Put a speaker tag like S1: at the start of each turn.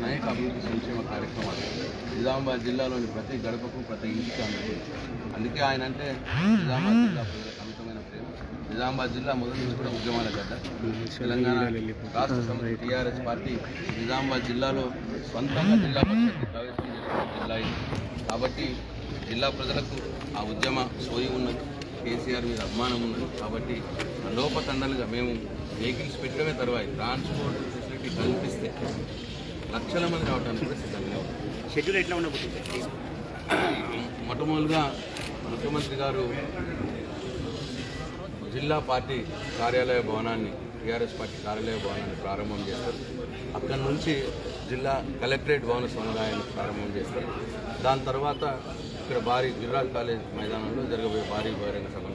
S1: అనేక అభివృద్ధి సంక్షేమ కార్యక్రమాలు నిజామాబాద్ జిల్లాలోని ప్రతి గడపకు ప్రతి ఇంటికి అందుతుంది అందుకే ఆయన అంటే నిజామాబాద్ జిల్లా ప్రజలకు అమితమైన ప్రేమ నిజామాబాద్ జిల్లా మొదటి నుంచి కూడా ఉద్యమాల గడ్డ తెలంగాణ రాష్ట్ర సమితి టీఆర్ఎస్ పార్టీ నిజామాబాద్ జిల్లాలో సొంతంగా జిల్లా పరిషత్ ప్రవేశం చేసిన జిల్లా ఇది కాబట్టి జిల్లా ప్రజలకు ఆ ఉద్యమ సోయి ఉన్నది కేసీఆర్ మీద అభిమానం ఉన్నది కాబట్టి లోపతండలుగా మేము వెహికల్స్ పెట్టడమే తర్వాత ట్రాన్స్పోర్ట్ ఫెసిలిటీ కల్పిస్తే లక్షల మంది రావడానికి కూడా సిద్ధంగా ఉన్నాం
S2: షెడ్యూల్ ఎట్లా ఉండబోతుంది
S1: మొట్టమొదటిగా ముఖ్యమంత్రి గారు జిల్లా పార్టీ కార్యాలయ భవనాన్ని టీఆర్ఎస్ పార్టీ కార్యాలయ భవనాన్ని ప్రారంభం చేస్తారు అక్కడి నుంచి జిల్లా కలెక్టరేట్ భవన సముదాయాన్ని ప్రారంభం చేస్తారు దాని తర్వాత ఇక్కడ భారీ గిరిరాజ్ కాలేజ్ మైదానంలో జరగబోయే భారీ బహిరంగ సభను